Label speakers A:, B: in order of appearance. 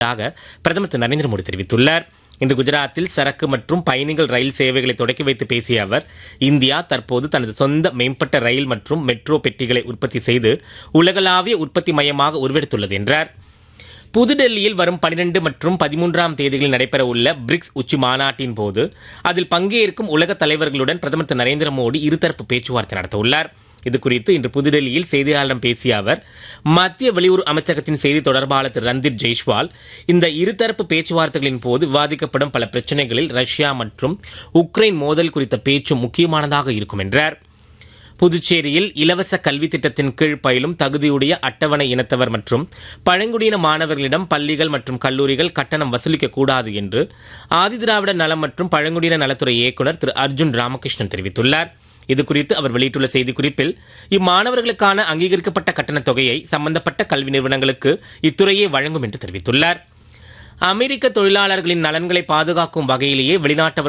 A: தாக பிரதமர் திரு நரேந்திர மோடி தெரிவித்துள்ளார் இன்று குஜராத்தில் சரக்கு மற்றும் பயணிகள் ரயில் சேவைகளை தொடக்கி வைத்து பேசிய அவர் இந்தியா தற்போது தனது சொந்த மேம்பட்ட ரயில் மற்றும் மெட்ரோ பெட்டிகளை உற்பத்தி செய்து உலகளாவிய உற்பத்தி மையமாக உருவெடுத்துள்ளது என்றார் புதுடெல்லியில் வரும் 12 மற்றும் பதிமூன்றாம் தேதிகளில் நடைபெற உள்ள பிரிக்ஸ் உச்சி மாநாட்டின் போது அதில் பங்கேற்கும் உலக தலைவர்களுடன் பிரதமர் திரு நரேந்திர மோடி இருதரப்பு பேச்சுவார்த்தை நடத்த உள்ளார் இது குறித்து இன்று புதுடெல்லியில் செய்தியாளரிடம் பேசிய அவர் மத்திய வெளியுறவு அமைச்சகத்தின் செய்தி தொடர்பாளர் திரு ரந்தீப் ஜெய்ஷ்வால் இந்த இருதரப்பு பேச்சுவார்த்தைகளின் போது விவாதிக்கப்படும் பல பிரச்சனைகளில் ரஷ்யா மற்றும் உக்ரைன் மோதல் குறித்த பேச்சு முக்கியமானதாக இருக்கும் என்றார் புதுச்சேரியில் இலவச கல்வி திட்டத்தின் கீழ் பயிலும் தகுதியுடைய அட்டவணை இனத்தவர் மற்றும் பழங்குடியின மாணவர்களிடம் பள்ளிகள் மற்றும் கல்லூரிகள் கட்டணம் வசூலிக்க கூடாது என்று ஆதிதிராவிட நலம் மற்றும் பழங்குடியின நலத்துறை இயக்குநர் திரு அர்ஜுன் ராமகிருஷ்ணன் தெரிவித்துள்ளார் இது குறித்து அவர் வெளியிட்டுள்ள செய்திக்குறிப்பில் இம்மாணவர்களுக்கான அங்கீகரிக்கப்பட்ட கட்டணத் தொகையை சம்பந்தப்பட்ட கல்வி நிறுவனங்களுக்கு இத்துறையே வழங்கும் என்று தெரிவித்துள்ளார் அமெரிக்க தொழிலாளர்களின் நலன்களை பாதுகாக்கும் வகையிலேயே வெளிநாட்டவர்